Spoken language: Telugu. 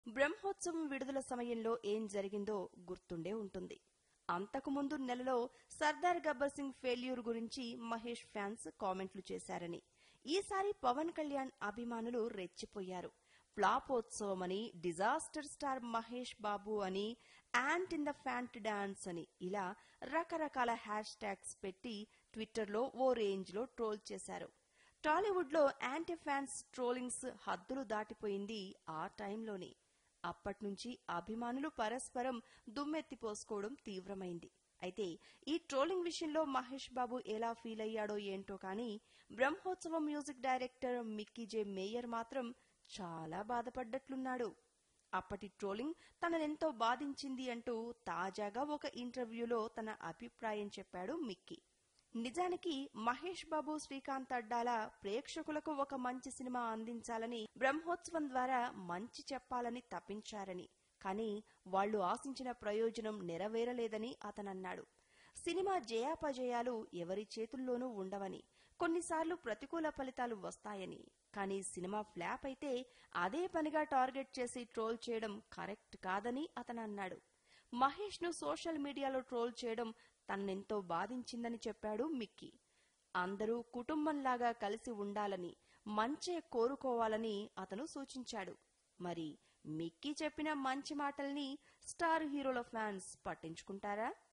బ్రహ్మోత్సవం విడుదల సమయంలో ఏం జరిగిందో గుర్తుండే ఉంటుంది అంతకుముందు నెలలో సర్దార్ గబ్బర్ సింగ్ ఫెయిల్యూర్ గురించి మహేష్ ఫ్యాన్స్ కామెంట్లు చేశారని ఈసారి పవన్ కళ్యాణ్ అభిమానులు రెచ్చిపోయారు ఫ్లాపోత్సవమని డిజాస్టర్ స్టార్ మహేష్ బాబు అని ant in the pant dance అని ఇలా రకరకాల హ్యాష్ ట్యాగ్స్ పెట్టి ట్విట్టర్లో ఓ రేంజ్ లో ట్రోల్ చేశారు టాలీవుడ్ లో యాంటీ ఫ్యాన్స్ ట్రోలింగ్స్ హద్దులు దాటిపోయింది ఆ టైంలోనే అప్పట్నుంచి అభిమానులు పరస్పరం దుమ్మెత్తిపోసుకోవడం తీవ్రమైంది అయితే ఈ ట్రోలింగ్ విషయంలో మహేష్ బాబు ఎలా ఫీల్ అయ్యాడో ఏంటో కానీ బ్రహ్మోత్సవం మ్యూజిక్ డైరెక్టర్ మిక్కీ జే మేయర్ మాత్రం చాలా బాధపడ్డట్లున్నాడు అప్పటి ట్రోలింగ్ తననెంతో బాధించింది అంటూ తాజాగా ఒక ఇంటర్వ్యూలో తన అభిప్రాయం చెప్పాడు మిక్కీ నిజానికి మహేష్ బాబు శ్రీకాంత్ అడ్డాల ప్రేక్షకులకు ఒక మంచి సినిమా అందించాలని బ్రహ్మోత్సవం ద్వారా మంచి చెప్పాలని తప్పించారని కానీ వాళ్లు ఆశించిన ప్రయోజనం నెరవేరలేదని అతనన్నాడు సినిమా జయాపజయాలు ఎవరి చేతుల్లోనూ ఉండవని కొన్నిసార్లు ప్రతికూల ఫలితాలు వస్తాయని కానీ సినిమా ఫ్లాప్ అయితే అదే పనిగా టార్గెట్ చేసి ట్రోల్ చేయడం కరెక్ట్ కాదని అతనన్నాడు మహేష్ ను సోషల్ మీడియాలో ట్రోల్ చేయడం తననెంతో బాధించిందని చెప్పాడు మిక్కీ అందరూ కుటుంబంలాగా కలిసి ఉండాలని మంచే కోరుకోవాలని అతను సూచించాడు మరి మిక్కీ చెప్పిన మంచి మాటల్ని స్టార్ హీరోల ఫ్యాన్స్ పట్టించుకుంటారా